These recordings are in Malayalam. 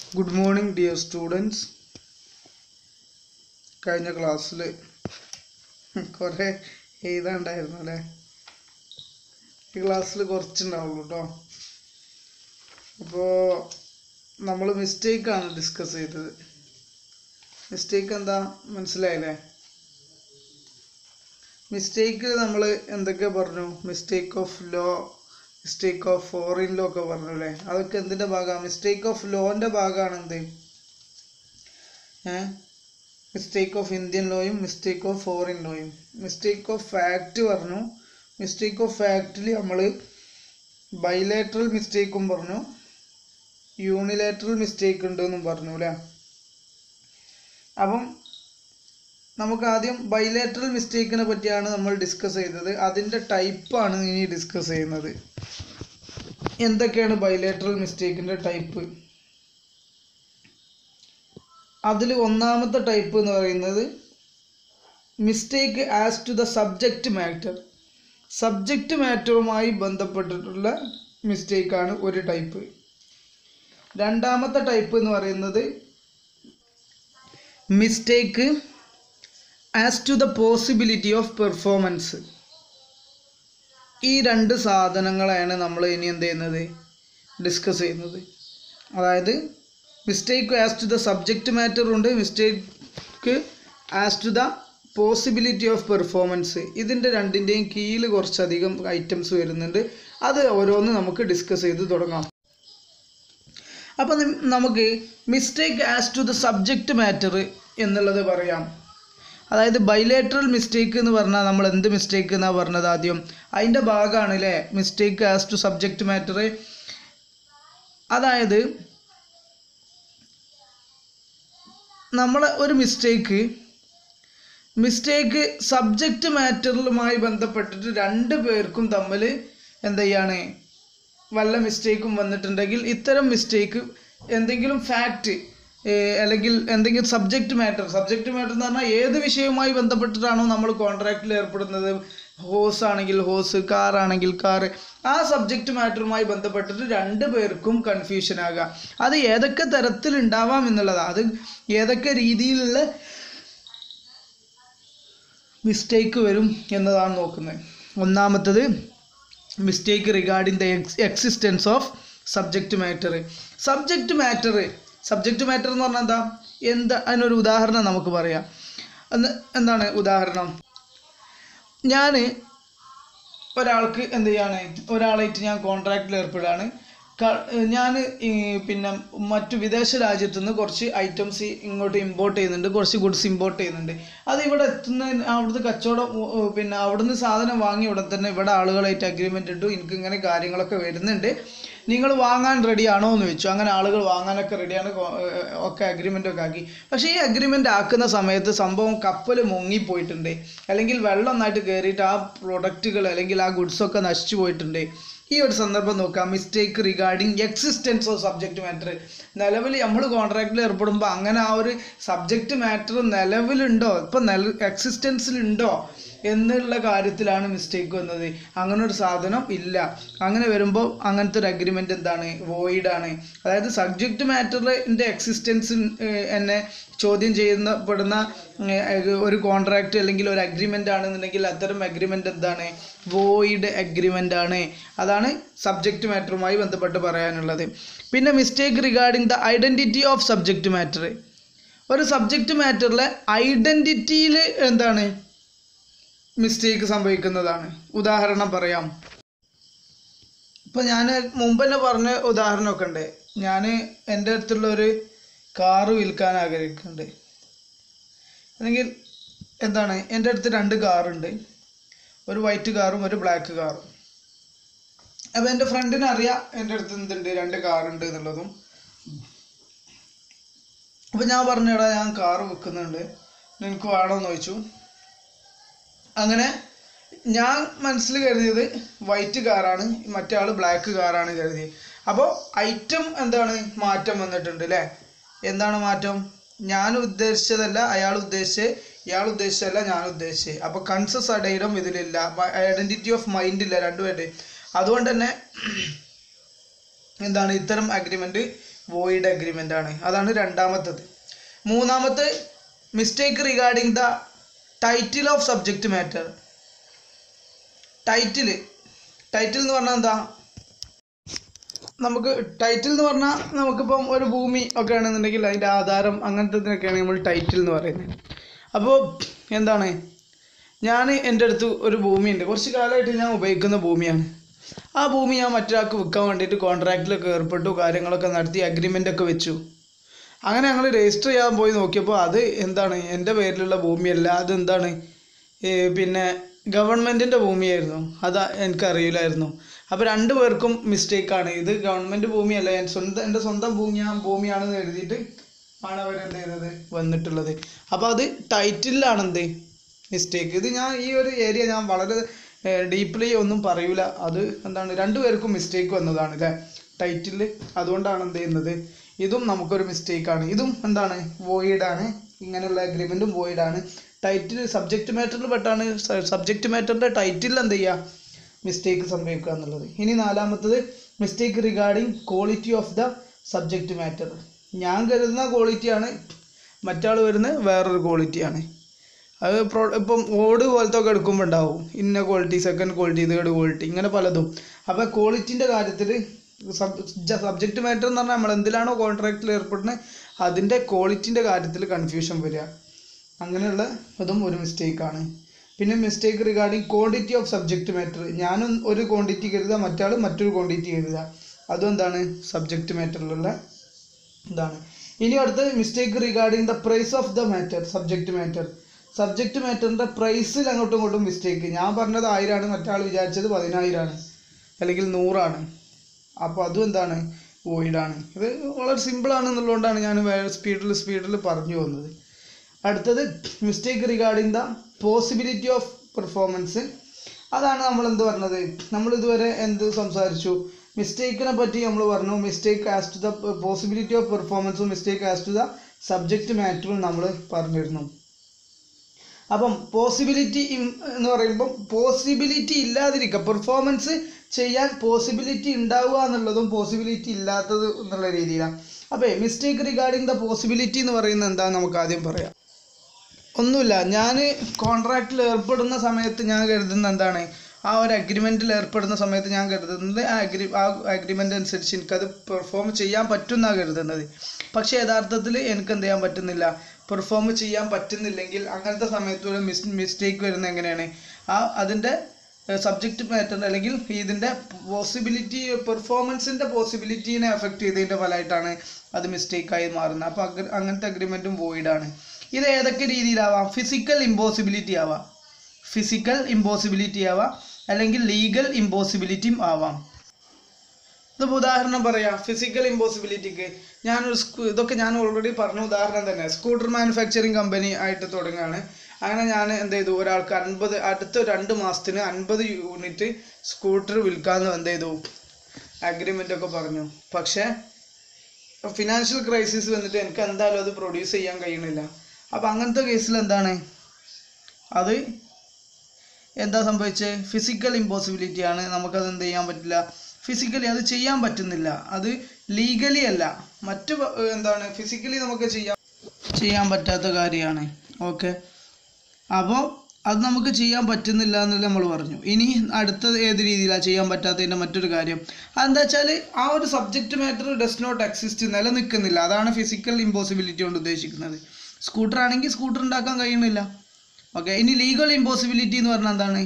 ഗുഡ് മോർണിംഗ് ഡിയർ സ്റ്റുഡൻസ് കഴിഞ്ഞ ക്ലാസ്സിൽ കുറേ എഴുതാണ്ടായിരുന്നു അല്ലേ ഈ ക്ലാസ്സിൽ കുറച്ചുണ്ടാവുള്ളൂ കേട്ടോ അപ്പോൾ നമ്മൾ മിസ്റ്റേക്കാണ് ഡിസ്കസ് ചെയ്തത് മിസ്റ്റേക്ക് എന്താ മനസ്സിലായില്ലേ മിസ്റ്റേക്ക് നമ്മൾ എന്തൊക്കെ പറഞ്ഞു mistake of law mistake of foreign law ഒക്കെ പറഞ്ഞു അല്ലേ അതൊക്കെ എന്തിൻ്റെ ഭാഗമാണ് മിസ്റ്റേക്ക് ഓഫ് ലോൻ്റെ ഭാഗമാണ് എന്ത് ഏ മിസ്റ്റേക്ക് ഓഫ് ഇന്ത്യൻ ലോയും മിസ്റ്റേക്ക് ഓഫ് ഫോറിൻ ലോയും മിസ്റ്റേക്ക് ഓഫ് ഫാക്റ്റ് പറഞ്ഞു മിസ്റ്റേക്ക് ഓഫ് ഫാക്റ്റിൽ നമ്മൾ ബൈലേറ്ററൽ മിസ്റ്റേക്കും പറഞ്ഞു യൂണിലേറ്ററൽ മിസ്റ്റേക്ക് ഉണ്ട് എന്നും പറഞ്ഞു അല്ലേ അപ്പം നമുക്ക് ആദ്യം ബൈലേറ്ററൽ മിസ്റ്റേക്കിനെ പറ്റിയാണ് നമ്മൾ ഡിസ്കസ് ചെയ്തത് അതിൻ്റെ ടൈപ്പാണ് ഇനി ഡിസ്കസ് ചെയ്യുന്നത് എന്തൊക്കെയാണ് ബൈലേറ്ററൽ മിസ്റ്റേക്കിൻ്റെ ടൈപ്പ് അതിൽ ഒന്നാമത്തെ ടൈപ്പ് എന്ന് പറയുന്നത് mistake as to the subject matter subject മാറ്ററുമായി ബന്ധപ്പെട്ടിട്ടുള്ള മിസ്റ്റേക്കാണ് ഒരു ടൈപ്പ് രണ്ടാമത്തെ ടൈപ്പ് എന്ന് പറയുന്നത് mistake as to the possibility of performance ഈ രണ്ട് സാധനങ്ങളാണ് നമ്മൾ ഇനി എന്ത് ചെയ്യുന്നത് ഡിസ്കസ് ചെയ്യുന്നത് അതായത് mistake as to the subject matter ഉണ്ട് mistake as to the possibility of performance ഇതിൻ്റെ രണ്ടിൻ്റെയും കീഴിൽ കുറച്ചധികം ഐറ്റംസ് വരുന്നുണ്ട് അത് ഓരോന്ന് നമുക്ക് ഡിസ്കസ് ചെയ്ത് തുടങ്ങാം അപ്പം നമുക്ക് mistake as to the subject matter എന്നുള്ളത് പറയാം അതായത് ബൈലേറ്ററൽ മിസ്റ്റേക്ക് എന്ന് പറഞ്ഞാൽ നമ്മൾ എന്ത് മിസ്റ്റേക്ക് എന്നാണ് പറഞ്ഞത് ആദ്യം അതിൻ്റെ ഭാഗമാണ് അല്ലേ mistake as to subject matter അതായത് നമ്മൾ ഒരു മിസ്റ്റേക്ക് മിസ്റ്റേക്ക് സബ്ജക്റ്റ് മാറ്ററിലുമായി ബന്ധപ്പെട്ടിട്ട് രണ്ട് പേർക്കും തമ്മിൽ എന്ത് ചെയ്യാണ് വല്ല മിസ്റ്റേക്കും വന്നിട്ടുണ്ടെങ്കിൽ ഇത്തരം മിസ്റ്റേക്ക് എന്തെങ്കിലും ഫാക്റ്റ് അല്ലെങ്കിൽ എന്തെങ്കിലും സബ്ജക്റ്റ് മാറ്റർ സബ്ജക്റ്റ് മാറ്റർ എന്ന് പറഞ്ഞാൽ ഏത് വിഷയവുമായി ബന്ധപ്പെട്ടിട്ടാണോ നമ്മൾ കോൺട്രാക്റ്റിൽ ഏർപ്പെടുന്നത് ഹോസ് ആണെങ്കിൽ ഹോസ് കാർ ആണെങ്കിൽ കാർ ആ സബ്ജക്റ്റ് മാറ്ററുമായി ബന്ധപ്പെട്ടിട്ട് രണ്ട് പേർക്കും കൺഫ്യൂഷൻ ആകുക അത് ഏതൊക്കെ തരത്തിൽ ഉണ്ടാവാം എന്നുള്ളതാണ് അത് ഏതൊക്കെ രീതിയിലുള്ള മിസ്റ്റേക്ക് വരും എന്നതാണ് നോക്കുന്നത് ഒന്നാമത്തത് mistake regarding the existence of subject matter subject matter subject matter എന്ന് പറഞ്ഞാൽ എന്താ എന്താ അതിനൊരു ഉദാഹരണം നമുക്ക് പറയാം എന്ന് എന്താണ് ഉദാഹരണം ഞാൻ ഒരാൾക്ക് എന്ത് ചെയ്യാണ് ഒരാളായിട്ട് ഞാൻ കോൺട്രാക്റ്റിൽ ഏർപ്പെടുകയാണ് ഞാൻ പിന്നെ മറ്റു വിദേശ രാജ്യത്തു നിന്ന് കുറച്ച് ഐറ്റംസ് ഇങ്ങോട്ട് ഇമ്പോർട്ട് ചെയ്യുന്നുണ്ട് കുറച്ച് ഗുഡ്സ് ഇമ്പോർട്ട് ചെയ്യുന്നുണ്ട് അത് ഇവിടെ എത്തുന്ന അവിടുത്തെ കച്ചവടം പിന്നെ അവിടുന്ന് സാധനം വാങ്ങി ഉടൻ തന്നെ ഇവിടെ ആളുകളായിട്ട് അഗ്രിമെൻ്റ് ഇട്ടു എനിക്ക് ഇങ്ങനെ കാര്യങ്ങളൊക്കെ വരുന്നുണ്ട് നിങ്ങൾ വാങ്ങാൻ റെഡി ആണോ എന്ന് ചോദിച്ചു അങ്ങനെ ആളുകൾ വാങ്ങാനൊക്കെ റെഡിയാണ് ഒക്കെ അഗ്രിമെൻ്റ് ഒക്കെ ആക്കി പക്ഷേ ഈ അഗ്രിമെൻ്റ് ആക്കുന്ന സമയത്ത് സംഭവം കപ്പൽ മുങ്ങിപ്പോയിട്ടുണ്ട് അല്ലെങ്കിൽ വെള്ളം ഒന്നായിട്ട് കയറിയിട്ട് ആ പ്രൊഡക്റ്റുകൾ അല്ലെങ്കിൽ ആ ഗുഡ്സൊക്കെ നശിച്ചു പോയിട്ടുണ്ട് ഈ ഒരു സന്ദർഭം നോക്കാം mistake regarding existence of subject matter നിലവിൽ നമ്മൾ കോൺട്രാക്റ്റിൽ ഏർപ്പെടുമ്പോൾ അങ്ങനെ ആ ഒരു സബ്ജക്റ്റ് മാറ്റർ നിലവിലുണ്ടോ ഇപ്പം നില എക്സിസ്റ്റൻസിലുണ്ടോ എന്നുള്ള കാര്യത്തിലാണ് മിസ്റ്റേക്ക് വന്നത് അങ്ങനെ ഒരു സാധനം ഇല്ല അങ്ങനെ വരുമ്പോൾ അങ്ങനത്തെ ഒരു അഗ്രിമെൻ്റ് എന്താണ് വോയിഡാണ് അതായത് സബ്ജക്റ്റ് മാറ്ററിൻ്റെ എക്സിസ്റ്റൻസ് എന്നെ ചോദ്യം ചെയ്യുന്നപ്പെടുന്ന ഒരു കോൺട്രാക്റ്റ് അല്ലെങ്കിൽ ഒരു അഗ്രിമെൻ്റ് ആണെന്നുണ്ടെങ്കിൽ അത്തരം അഗ്രിമെൻ്റ് എന്താണ് വോയിഡ് അഗ്രിമെൻ്റ് ആണ് അതാണ് സബ്ജക്റ്റ് മാറ്ററുമായി ബന്ധപ്പെട്ട് പറയാനുള്ളത് പിന്നെ mistake regarding the identity of subject matter ഒരു സബ്ജക്റ്റ് മാറ്ററിലെ ഐഡൻറ്റിറ്റിയിൽ എന്താണ് മിസ്റ്റേക്ക് സംഭവിക്കുന്നതാണ് ഉദാഹരണം പറയാം ഇപ്പം ഞാൻ മുമ്പ് തന്നെ പറഞ്ഞ ഉദാഹരണമൊക്കെ ഉണ്ട് ഞാൻ എൻ്റെ അടുത്തുള്ള ഒരു കാറ് വിൽക്കാൻ ആഗ്രഹിക്കുന്നുണ്ട് അല്ലെങ്കിൽ എന്താണ് എൻ്റെ അടുത്ത് രണ്ട് കാറുണ്ട് ഒരു വൈറ്റ് കാറും ഒരു ബ്ലാക്ക് കാറും അപ്പോൾ എൻ്റെ ഫ്രണ്ടിന് അറിയാം എൻ്റെ അടുത്ത് എന്തുണ്ട് രണ്ട് കാറുണ്ട് എന്നുള്ളതും അപ്പോൾ ഞാൻ പറഞ്ഞടാ ഞാൻ കാറ് വിൽക്കുന്നുണ്ട് നിനക്ക് വേണമെന്ന് ചോദിച്ചു അങ്ങനെ ഞാൻ മനസ്സിൽ കരുതിയത് വൈറ്റ് കാറാണ് മറ്റേ ആൾ ബ്ലാക്ക് കാറാണ് കരുതിയത് അപ്പോൾ ഐറ്റം എന്താണ് മാറ്റം വന്നിട്ടുണ്ട് അല്ലേ എന്താണ് മാറ്റം ഞാൻ ഉദ്ദേശിച്ചതല്ല അയാൾ ഉദ്ദേശിച്ചത് ഇയാൾ ഉദ്ദേശിച്ചതല്ല ഞാൻ ഉദ്ദേശിച്ചത് അപ്പോൾ കൺസസ് അടയിലും ഇതിലില്ല ഐഡൻറ്റിറ്റി ഓഫ് മൈൻഡ് ഇല്ല രണ്ടുപേരുടെ അതുകൊണ്ട് തന്നെ എന്താണ് ഇത്തരം അഗ്രിമെൻറ്റ് വോയിഡ് അഗ്രിമെൻ്റ് ആണ് അതാണ് രണ്ടാമത്തത് മൂന്നാമത്തെ mistake regarding the title of subject matter title title എന്ന് പറഞ്ഞാൽ എന്താ നമുക്ക് ടൈറ്റിൽ എന്ന് പറഞ്ഞാൽ നമുക്കിപ്പം ഒരു ഭൂമി ഒക്കെ ആണെന്നുണ്ടെങ്കിൽ അതിൻ്റെ ആധാരം അങ്ങനത്തെ ഇതിനൊക്കെയാണ് നമ്മൾ ടൈറ്റിൽ എന്ന് പറയുന്നത് അപ്പോൾ എന്താണ് ഞാൻ എൻ്റെ അടുത്ത് ഒരു ഭൂമിയുണ്ട് കുറച്ച് കാലമായിട്ട് ഞാൻ ഉപയോഗിക്കുന്ന ഭൂമിയാണ് ആ ഭൂമി ഞാൻ മറ്റൊരാൾക്ക് വിൽക്കാൻ വേണ്ടിയിട്ട് കോൺട്രാക്റ്റിലൊക്കെ ഏർപ്പെട്ടു കാര്യങ്ങളൊക്കെ നടത്തി അഗ്രിമെൻ്റ് ഒക്കെ വെച്ചു അങ്ങനെ ഞങ്ങൾ രജിസ്റ്റർ ചെയ്യാൻ പോയി നോക്കിയപ്പോൾ അത് എന്താണ് എൻ്റെ പേരിലുള്ള ഭൂമിയല്ല അത് എന്താണ് ഏ, പിന്നെ ഗവൺമെൻറ്റിൻ്റെ ഭൂമിയായിരുന്നു അത് എനിക്കറിയില്ലായിരുന്നു അപ്പോൾ രണ്ട് പേർക്കും മിസ്റ്റേക്കാണ് ഇത് ഗവൺമെൻറ് ഭൂമിയല്ല ഞാൻ സ്വന്തം എൻ്റെ സ്വന്തം ഭൂമി ഭൂമിയാണെന്ന് എഴുതിയിട്ട് ആണ് അവർ എന്ത് ചെയ്തത് വന്നിട്ടുള്ളത് അപ്പോൾ അത് ടൈറ്റിലാണ് എന്ത് മിസ്റ്റേക്ക് ഇത് ഞാൻ ഈ ഒരു ഏരിയ ഞാൻ വളരെ ഡീപ്ലി ഒന്നും പറയൂല അത് എന്താണ് രണ്ടുപേർക്കും മിസ്റ്റേക്ക് വന്നതാണ് അല്ലേ ടൈറ്റിൽ അതുകൊണ്ടാണ് എന്ത് ചെയ്യുന്നത് ഇതും നമുക്കൊരു മിസ്റ്റേക്കാണ് ഇതും എന്താണ് void ആണ് ഇങ്ങനെയുള്ള അഗ്രിമെൻറ്റും ആണ് ടൈറ്റിൽ സബ്ജക്റ്റ് മാറ്ററിൽ പെട്ടാണ് സബ്ജക്റ്റ് മാറ്ററിൻ്റെ ടൈറ്റിൽ എന്ത് ചെയ്യുക മിസ്റ്റേക്ക് സംഭവിക്കുക എന്നുള്ളത് ഇനി നാലാമത്തത് mistake regarding quality of the subject matter ഞാൻ കരുതുന്ന ക്വാളിറ്റിയാണ് മറ്റാൾ വരുന്നത് വേറൊരു ക്വാളിറ്റിയാണ് അത് പ്രോ ഇപ്പം ഓട് പോലത്തെ ഒക്കെ എടുക്കുമ്പോൾ ഉണ്ടാവും ഇന്ന quality second quality third quality ഇങ്ങനെ പലതും അപ്പോൾ ക്വാളിറ്റിൻ്റെ കാര്യത്തിൽ സബ്ജക്റ്റ് മാറ്റർ എന്ന് പറഞ്ഞാൽ നമ്മൾ എന്തിലാണോ കോൺട്രാക്റ്റിൽ ഏർപ്പെടുന്നത് അതിൻ്റെ ക്വാളിറ്റിൻ്റെ കാര്യത്തിൽ കൺഫ്യൂഷൻ വരിക അങ്ങനെയുള്ള അതും ഒരു മിസ്റ്റേക്കാണ് പിന്നെ mistake regarding quantity of subject matter ഞാനും ഒരു ക്വാണ്ടിറ്റി കരുതുക മറ്റാൾ മറ്റൊരു ക്വാണ്ടിറ്റി കരുതുക അതും എന്താണ് സബ്ജക്റ്റ് മാറ്ററിലുള്ള ഇതാണ് ഇനി അടുത്തത് mistake regarding the price of the matter subject matter subject മാറ്ററിൻ്റെ പ്രൈസിൽ അങ്ങോട്ടും ഇങ്ങോട്ടും മിസ്റ്റേക്ക് ഞാൻ പറഞ്ഞത് ആയിരമാണ് മറ്റാൾ വിചാരിച്ചത് പതിനായിരമാണ് അല്ലെങ്കിൽ നൂറാണ് അപ്പോൾ അതും എന്താണ് വോയിഡാണ് ഇത് വളരെ സിമ്പിളാണ് എന്നുള്ളതുകൊണ്ടാണ് ഞാൻ സ്പീഡിൽ സ്പീഡിൽ പറഞ്ഞു പോകുന്നത് അടുത്തത് mistake regarding the possibility of performance അതാണ് നമ്മൾ എന്ത് പറഞ്ഞത് നമ്മൾ ഇതുവരെ എന്ത് സംസാരിച്ചു മിസ്റ്റേക്കിനെ പറ്റി നമ്മൾ പറഞ്ഞു mistake as to the possibility of പെർഫോമൻസും mistake as to the subject മാറ്ററും നമ്മൾ പറഞ്ഞിരുന്നു അപ്പം പോസിബിലിറ്റി എന്ന് പറയുമ്പം പോസിബിലിറ്റി ഇല്ലാതിരിക്കുക പെർഫോമൻസ് ചെയ്യാൻ പോസിബിലിറ്റി ഉണ്ടാവുക എന്നുള്ളതും പോസിബിലിറ്റി ഇല്ലാത്തത് എന്നുള്ള രീതിയിലാണ് അപ്പോൾ മിസ്റ്റേക്ക് റിഗാർഡിങ് ദ പോസിബിലിറ്റി എന്ന് പറയുന്നത് എന്താ നമുക്ക് ആദ്യം പറയാം ഒന്നുമില്ല ഞാൻ കോൺട്രാക്റ്റിൽ ഏർപ്പെടുന്ന സമയത്ത് ഞാൻ കരുതുന്ന എന്താണ് ആ ഒരു അഗ്രിമെൻറ്റിൽ ഏർപ്പെടുന്ന സമയത്ത് ഞാൻ കരുതുന്നത് ആ അഗ്രി ആ അഗ്രിമെൻ്റ് അനുസരിച്ച് എനിക്കത് പെർഫോം ചെയ്യാൻ പറ്റും എന്നാണ് കരുതുന്നത് പക്ഷേ യഥാർത്ഥത്തിൽ എനിക്ക് എന്ത് ചെയ്യാൻ പറ്റുന്നില്ല പെർഫോം ചെയ്യാൻ പറ്റുന്നില്ലെങ്കിൽ അങ്ങനത്തെ സമയത്ത് ഒരു മിസ് മിസ്റ്റേക്ക് വരുന്നത് എങ്ങനെയാണ് ആ അതിൻ്റെ സബ്ജക്റ്റ് മാറ്റർ അല്ലെങ്കിൽ ഇതിൻ്റെ പോസിബിലിറ്റി പെർഫോമൻസിൻ്റെ പോസിബിലിറ്റീനെ എഫക്റ്റ് ചെയ്തതിൻ്റെ ഫലമായിട്ടാണ് അത് മിസ്റ്റേക്കായി മാറുന്നത് അപ്പോൾ അഗ്ര അങ്ങനത്തെ അഗ്രിമെൻറ്റും വോയിഡാണ് ഇത് ഏതൊക്കെ രീതിയിലാവാം ഫിസിക്കൽ ഇമ്പോസിബിലിറ്റി ആവാം ഫിസിക്കൽ ഇമ്പോസിബിലിറ്റി ആവാം അല്ലെങ്കിൽ ലീഗൽ ഇമ്പോസിബിലിറ്റിയും ആവാം ഇതിപ്പോൾ ഉദാഹരണം പറയാം ഫിസിക്കൽ ഇമ്പോസിബിലിറ്റിക്ക് ഞാനൊരു സ്കൂ ഇതൊക്കെ ഞാൻ ഓൾറെഡി പറഞ്ഞ ഉദാഹരണം തന്നെ സ്കൂട്ടർ മാനുഫാക്ചറിങ് കമ്പനി ആയിട്ട് തുടങ്ങുകയാണ് അങ്ങനെ ഞാൻ എന്ത് ചെയ്തു ഒരാൾക്ക് അൻപത് അടുത്ത രണ്ട് മാസത്തിന് അൻപത് യൂണിറ്റ് സ്കൂട്ടർ വിൽക്കാമെന്ന് എന്ത് ചെയ്തു അഗ്രിമെൻ്റ് ഒക്കെ പറഞ്ഞു പക്ഷേ ഫിനാൻഷ്യൽ ക്രൈസിസ് വന്നിട്ട് എനിക്ക് എന്തായാലും അത് പ്രൊഡ്യൂസ് ചെയ്യാൻ കഴിയണില്ല അപ്പം അങ്ങനത്തെ കേസിൽ എന്താണ് അത് എന്താ സംഭവിച്ചത് ഫിസിക്കൽ ഇമ്പോസിബിലിറ്റി ആണ് നമുക്കത് എന്ത് ചെയ്യാൻ പറ്റില്ല ഫിസിക്കലി അത് ചെയ്യാൻ പറ്റുന്നില്ല അത് ലീഗലി അല്ല മറ്റു പ- എന്താണ് ഫിസിക്കലി നമുക്ക് ചെയ്യാൻ ചെയ്യാൻ പറ്റാത്ത കാര്യമാണ് ഓക്കെ അപ്പോൾ അത് നമുക്ക് ചെയ്യാൻ പറ്റുന്നില്ല എന്നല്ല നമ്മൾ പറഞ്ഞു ഇനി അടുത്തത് ഏത് രീതിയിലാണ് ചെയ്യാൻ പറ്റാത്തതിൻ്റെ മറ്റൊരു കാര്യം അതെന്താ വെച്ചാൽ ആ ഒരു subject matter does not exist നിലനിൽക്കുന്നില്ല അതാണ് ഫിസിക്കൽ ഇമ്പോസിബിലിറ്റി കൊണ്ട് ഉദ്ദേശിക്കുന്നത് സ്കൂട്ടർ ആണെങ്കിൽ സ്കൂട്ടർ ഉണ്ടാക്കാൻ കഴിയുന്നില്ല ഓക്കെ ഇനി ലീഗൽ ഇമ്പോസിബിലിറ്റി എന്ന് പറഞ്ഞാൽ എന്താണ്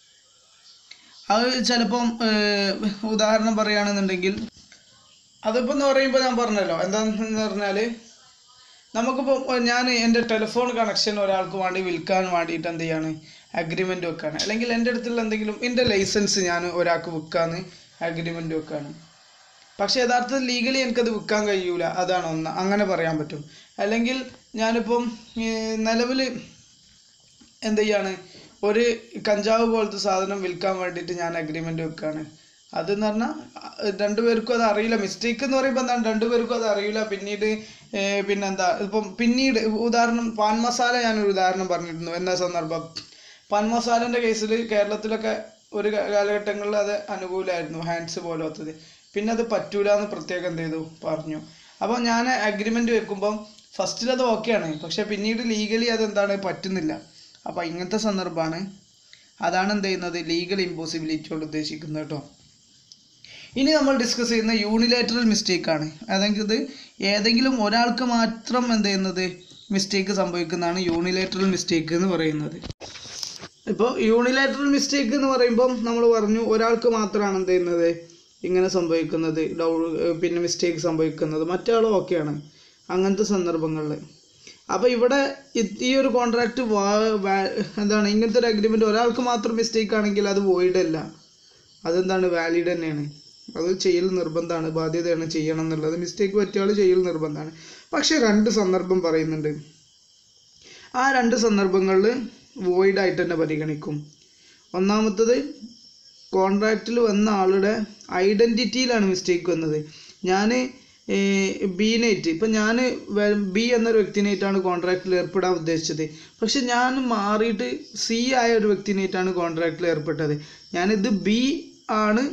അത് ചിലപ്പം ഏഹ്, ഉദാഹരണം പറയുകയാണെന്നുണ്ടെങ്കിൽ അതിപ്പോൾ എന്ന് പറയുമ്പോൾ ഞാൻ പറഞ്ഞല്ലോ എന്താണെന്ന് പറഞ്ഞാൽ നമുക്കിപ്പോൾ ഞാൻ എൻ്റെ ടെലിഫോൺ കണക്ഷൻ ഒരാൾക്ക് വേണ്ടി വിൽക്കാൻ വേണ്ടിയിട്ട് എന്ത് ചെയ്യാണ് അഗ്രിമെൻ്റ് വെക്കുകയാണ് അല്ലെങ്കിൽ എൻ്റെ അടുത്തുള്ള എന്തെങ്കിലും എൻ്റെ ലൈസൻസ് ഞാൻ ഒരാൾക്ക് വിൽക്കാന്ന് അഗ്രിമെൻ്റ് വെക്കുകയാണ് പക്ഷേ യഥാർത്ഥത്തിൽ ലീഗലി എനിക്കത് വിൽക്കാൻ കഴിയൂല അതാണ് ഒന്ന് അങ്ങനെ പറയാൻ പറ്റും അല്ലെങ്കിൽ ഞാനിപ്പം നിലവിൽ എന്ത് ചെയ്യാണ് ഒരു കഞ്ചാവ് പോലത്തെ സാധനം വിൽക്കാൻ വേണ്ടിയിട്ട് ഞാൻ അഗ്രിമെൻ്റ് വെക്കുകയാണ് അതെന്ന് പറഞ്ഞാൽ രണ്ടുപേർക്കും അത് അറിയില്ല മിസ്റ്റേക്ക് എന്ന് പറയുമ്പോൾ എന്താണ് രണ്ടുപേർക്കും അത് അറിയില്ല പിന്നീട് ഏർ പിന്നെന്താ ഇപ്പം പിന്നീട് ഉദാഹരണം പാൻ മസാല ഞാനൊരു ഉദാഹരണം പറഞ്ഞിരുന്നു എന്ന സന്ദർഭം പാൻ മസാലൻ്റെ കേസിൽ കേരളത്തിലൊക്കെ ഒരു കാ- കാലഘട്ടങ്ങളിൽ അത് അനുകൂലമായിരുന്നു ഹാൻഡ്സ് പോലത്തത് പിന്നെ അത് പറ്റൂല എന്ന് പ്രത്യേകം എന്ത് ചെയ്തു പറഞ്ഞു അപ്പോൾ ഞാൻ അഗ്രിമെൻ്റ് വെക്കുമ്പം ഫസ്റ്റിൽ അത് ഓക്കെയാണ് പക്ഷേ പിന്നീട് ലീഗലി അതെന്താണ് പറ്റുന്നില്ല അപ്പോൾ ഇങ്ങനത്തെ സന്ദർഭമാണ് അതാണ് എന്ത് ചെയ്യുന്നത് ലീഗൽ ഇമ്പോസിബിലിറ്റി കൊണ്ട് ഉദ്ദേശിക്കുന്നത് കേട്ടോ ഇനി നമ്മൾ ഡിസ്കസ് ചെയ്യുന്ന യൂണിലാറ്ററൽ മിസ്റ്റേക്ക് ആണ് അതായത് ഏതെങ്കിലും ഒരാൾക്ക് മാത്രം എന്ത് ചെയ്യുന്നത് മിസ്റ്റേക്ക് സംഭവിക്കുന്നതാണ് യൂണിലാറ്ററൽ മിസ്റ്റേക്ക് എന്ന് പറയുന്നത് ഇപ്പോൾ യൂണിലാറ്ററൽ മിസ്റ്റേക്ക് എന്ന് പറയുമ്പം നമ്മൾ പറഞ്ഞു ഒരാൾക്ക് മാത്രമാണ് എന്ത് ചെയ്യുന്നത് ഇങ്ങനെ സംഭവിക്കുന്നത് ഡൗ പിന്നെ മിസ്റ്റേക്ക് സംഭവിക്കുന്നത് മറ്റാളും ഓക്കെയാണ് അങ്ങനത്തെ സന്ദർഭങ്ങളിൽ അപ്പോൾ ഇവിടെ ഇത് ഈ ഒരു കോൺട്രാക്റ്റ് എന്താണ് ഇങ്ങനത്തെ ഒരു അഗ്രിമെൻ്റ് ഒരാൾക്ക് മാത്രം മിസ്റ്റേക്ക് ആണെങ്കിൽ അത് void അല്ല അതെന്താണ് വാലിഡ് തന്നെയാണ് അത് ചെയ്യൽ നിർബന്ധമാണ് ബാധ്യതയാണ് ചെയ്യണം എന്നുള്ളത് മിസ്റ്റേക്ക് പറ്റിയ ആൾ ചെയ്യൽ നിർബന്ധമാണ് പക്ഷേ രണ്ട് സന്ദർഭം പറയുന്നുണ്ട് ആ രണ്ട് സന്ദർഭങ്ങളിൽ void ആയിട്ട് തന്നെ പരിഗണിക്കും ഒന്നാമത്തത് കോൺട്രാക്റ്റിൽ വന്ന ആളുടെ ഐഡൻറ്റിറ്റിയിലാണ് മിസ്റ്റേക്ക് വന്നത് ഞാൻ ബീനായിട്ട് ഇപ്പം ഞാൻ ബി എന്നൊരു വ്യക്തിനായിട്ടാണ് കോൺട്രാക്റ്റിൽ ഏർപ്പെടാൻ ഉദ്ദേശിച്ചത് പക്ഷെ ഞാൻ മാറിയിട്ട് സി ആയ ഒരു വ്യക്തിനായിട്ടാണ് കോൺട്രാക്റ്റിൽ ഏർപ്പെട്ടത് ഞാനിത് ബി ആണ്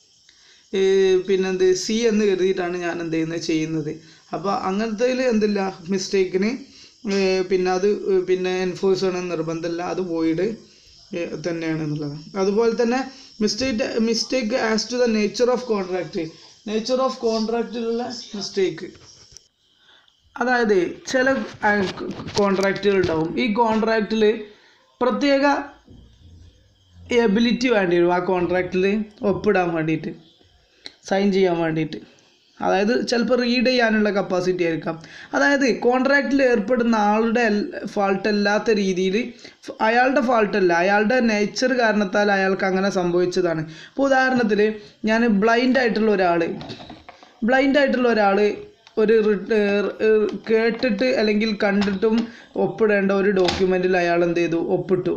ഏർ പിന്നെന്ത് സി എന്ന് കരുതിയിട്ടാണ് ഞാൻ എന്ത് ചെയ്യുന്നത് ചെയ്യുന്നത് അപ്പോൾ അങ്ങനത്തേൽ എന്തില്ല മിസ്റ്റേക്കിന് പിന്നെ അത് ഏർ പിന്നെ എൻഫോഴ്സ് ചെയ്യണം നിർബന്ധമില്ല അത് വോയിഡ് തന്നെയാണ് എന്നുള്ളത് അതുപോലെ തന്നെ mistake mistake as to the nature of contract nature of കോൺട്രാക്റ്റിലുള്ള മിസ്റ്റേക്ക് അതായത് ചില കോൺട്രാക്റ്റുകൾ ഉണ്ടാവും ഈ കോൺട്രാക്റ്റിൽ പ്രത്യേക എബിലിറ്റി വേണ്ടി വരും ആ കോൺട്രാക്റ്റിൽ ഒപ്പിടാൻ വേണ്ടിയിട്ട് സൈൻ ചെയ്യാൻ വേണ്ടിയിട്ട് അതായത് ചിലപ്പോൾ റീഡ് ചെയ്യാനുള്ള കപ്പാസിറ്റി ആയിരിക്കാം അതായത് കോൺട്രാക്റ്റിൽ ഏർപ്പെടുന്ന ആളുടെ ഫാൾട്ട് അല്ലാത്ത രീതിയിൽ അയാളുടെ ഫാൾട്ടല്ല അയാളുടെ നേച്ചർ കാരണത്താൽ അയാൾക്ക് അങ്ങനെ സംഭവിച്ചതാണ് ഇപ്പോൾ ഉദാഹരണത്തിന് ഞാൻ ബ്ലൈൻഡ് ആയിട്ടുള്ള ഒരാൾ ബ്ലൈൻഡ് ആയിട്ടുള്ള ഒരാൾ ഒരു റിട്ട് കേട്ടിട്ട് അല്ലെങ്കിൽ കണ്ടിട്ടും ഒപ്പിടേണ്ട ഒരു ഡോക്യുമെൻറ്റിൽ അയാൾ എന്ത് ചെയ്തു ഒപ്പിട്ടു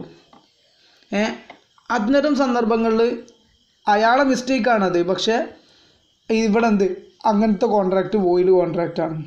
ഏ അത്തരം സന്ദർഭങ്ങളിൽ അയാളെ മിസ്റ്റേക്കാണത് പക്ഷേ ഇവിടെ എന്ത് അങ്ങനത്തെ കോൺട്രാക്റ്റ് വോയിഡ് കോൺട്രാക്റ്റ് ആണ്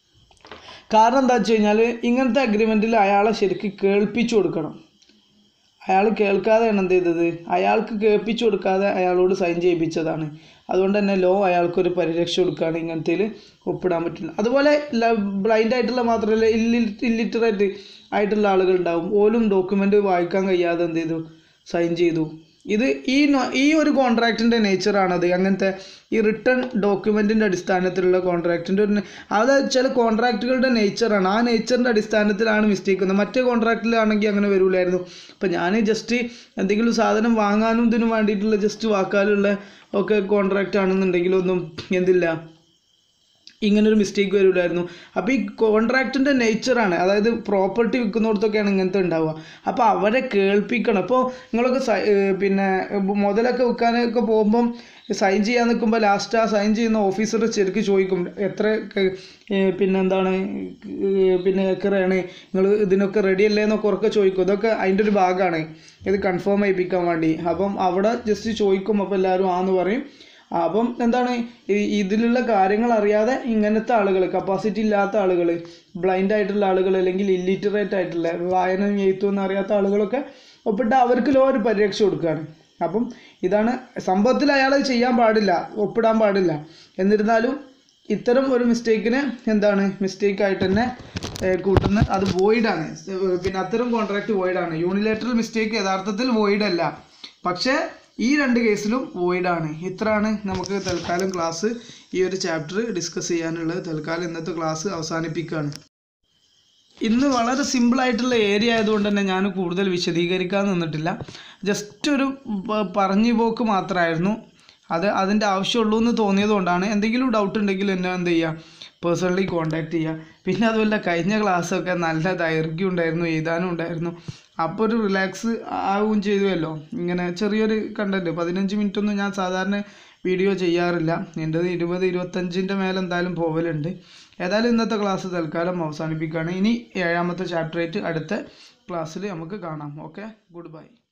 കാരണം എന്താ വെച്ച് കഴിഞ്ഞാൽ ഇങ്ങനത്തെ അഗ്രിമെൻറ്റിൽ അയാളെ ശരിക്ക് കേൾപ്പിച്ചു കൊടുക്കണം അയാൾ കേൾക്കാതെയാണ് എന്ത് ചെയ്തത് അയാൾക്ക് കേൾപ്പിച്ചു കൊടുക്കാതെ അയാളോട് സൈൻ ചെയ്യിപ്പിച്ചതാണ് അതുകൊണ്ട് തന്നെ ലോ അയാൾക്കൊരു പരിരക്ഷ കൊടുക്കുകയാണ് ഇങ്ങനത്തേൽ ഒപ്പിടാൻ പറ്റില്ല അതുപോലെ ബ്ലൈൻഡ് ആയിട്ടുള്ള മാത്രമല്ല ഇല്ലി ഇല്ലിറ്ററേറ്റ് ആയിട്ടുള്ള ആളുകൾ ഉണ്ടാവും ഓലും ഡോക്യുമെൻ്റ് വായിക്കാൻ കഴിയാതെ എന്ത് ചെയ്തു സൈൻ ചെയ്തു ഇത് ഈ നോ- ഈ ഒരു കോൺട്രാക്റ്റിൻ്റെ നേച്ചറാണത് അങ്ങനത്തെ ഈ റിട്ടേൺ ഡോക്യുമെൻറ്റിൻ്റെ അടിസ്ഥാനത്തിലുള്ള കോൺട്രാക്റ്റിൻ്റെ ഒരു അത് ചില കോൺട്രാക്റ്റുകളുടെ നേച്ചറാണ് ആ നേച്ചറിൻ്റെ അടിസ്ഥാനത്തിലാണ് മിസ്റ്റേക്ക് വന്നത് മറ്റേ കോൺട്രാക്റ്റിലാണെങ്കിൽ അങ്ങനെ വരൂലായിരുന്നു അപ്പം ഞാൻ ജസ്റ്റ് എന്തെങ്കിലും സാധനം വാങ്ങാനും ഇതിനും വേണ്ടിയിട്ടുള്ള ജസ്റ്റ് വാക്കാലുള്ള ഒക്കെ കോൺട്രാക്റ്റ് ആണെന്നുണ്ടെങ്കിലൊന്നും എന്തില്ല ഇങ്ങനൊരു മിസ്റ്റേക്ക് വരില്ലായിരുന്നു അപ്പോൾ ഈ കോൺട്രാക്റ്റിൻ്റെ നേച്ചറാണ് അതായത് പ്രോപ്പർട്ടി വിൽക്കുന്നിടത്തൊക്കെയാണ് ഇങ്ങനത്തെ ഉണ്ടാവുക അപ്പോൾ അവരെ കേൾപ്പിക്കണം അപ്പോൾ നിങ്ങളൊക്കെ സൈ- ഏർ പിന്നെ മുതലൊക്കെ വിൽക്കാനൊക്കെ പോകുമ്പം സൈൻ ചെയ്യാൻ നിൽക്കുമ്പോൾ ലാസ്റ്റ് ആ സൈൻ ചെയ്യുന്ന ഓഫീസർ ശരിക്കും ചോദിക്കും എത്ര ക- ഏർ പിന്നെ എന്താണ് ഏർ പിന്നെ ഏക്കറാണ് നിങ്ങൾ ഇതിനൊക്കെ റെഡി അല്ലേ എന്നൊക്കെ ഉറക്കെ ചോദിക്കും ഇതൊക്കെ അതിൻ്റെ ഒരു ഭാഗമാണ് ഇത് കൺഫേം ചെയ്യിപ്പിക്കാൻ വേണ്ടി അപ്പം അവിടെ ജസ്റ്റ് ചോദിക്കും അപ്പോൾ എല്ലാവരും ആന്ന് പറയും അപ്പം എന്താണ് ഈ- ഇതിലുള്ള കാര്യങ്ങൾ അറിയാതെ ഇങ്ങനത്തെ ആളുകൾ കപ്പാസിറ്റി ഇല്ലാത്ത ആളുകൾ ബ്ലൈൻഡ് ആയിട്ടുള്ള ആളുകൾ അല്ലെങ്കിൽ ഇല്ലിറ്ററേറ്റ് ആയിട്ടുള്ള വായന എഴുത്തും ഒന്നും അറിയാത്ത ആളുകളൊക്കെ ഒപ്പിട്ട് അവർക്ക് ലോ ഒരു പരിരക്ഷ കൊടുക്കുകയാണ് അപ്പം ഇതാണ് സംഭവത്തിൽ അയാൾ ചെയ്യാൻ പാടില്ല ഒപ്പിടാൻ പാടില്ല എന്നിരുന്നാലും ഇത്തരം ഒരു മിസ്റ്റേക്കിന് എന്താണ് മിസ്റ്റേക്ക് ആയിട്ട് തന്നെ ഏർ കൂട്ടുന്ന അത് void ആണ് പിന്നെ അത്തരം കോൺട്രാക്ട് void ആണ് യൂണിലേറ്ററൽ മിസ്റ്റേക്ക് യഥാർത്ഥത്തിൽ void അല്ല പക്ഷേ ഈ രണ്ട് കേസിലും void ആണ് ഇത്രയാണ് നമുക്ക് തൽക്കാലം ക്ലാസ് ഈ ഒരു ചാപ്റ്റർ ഡിസ്കസ് ചെയ്യാനുള്ളത് തൽക്കാലം ഇന്നത്തെ ക്ലാസ് അവസാനിപ്പിക്കുകയാണ് ഇന്ന് വളരെ സിമ്പിൾ ആയിട്ടുള്ള ഏരിയ ആയതുകൊണ്ട് തന്നെ ഞാൻ കൂടുതൽ വിശദീകരിക്കാൻ നിന്നിട്ടില്ല ജസ്റ്റ് ഒരു പ- പറഞ്ഞു പോക്ക് മാത്രമായിരുന്നു അത് അതിൻ്റെ ആവശ്യമുള്ളൂ എന്ന് തോന്നിയത് കൊണ്ടാണ് എന്തെങ്കിലും ഡൗട്ട് ഉണ്ടെങ്കിൽ എന്നെ എന്ത് ചെയ്യുക പേഴ്സണലി കോൺടാക്ട് ചെയ്യുക പിന്നെ അതുപോലെ കഴിഞ്ഞ ക്ലാസ്സൊക്കെ നല്ല ദൈർഘ്യം ഉണ്ടായിരുന്നു എഴുതാനും ഉണ്ടായിരുന്നു അപ്പോൾ ഒരു റിലാക്സ് ആവുകയും ചെയ്തുവല്ലോ ഇങ്ങനെ ചെറിയൊരു കണ്ടന്റ് പതിനഞ്ച് മിനിറ്റ് ഒന്നും ഞാൻ സാധാരണ വീഡിയോ ചെയ്യാറില്ല എൻ്റെത് ഇരുപത് ഇരുപത്തഞ്ചിൻ്റെ മേലെ എന്തായാലും പോവലുണ്ട് ഏതായാലും ഇന്നത്തെ ക്ലാസ് തൽക്കാലം അവസാനിപ്പിക്കുകയാണ് ഇനി ഏഴാമത്തെ ചാപ്റ്റർ ആയിട്ട് അടുത്ത ക്ലാസ്സിൽ നമുക്ക് കാണാം ഓക്കെ ഗുഡ് ബൈ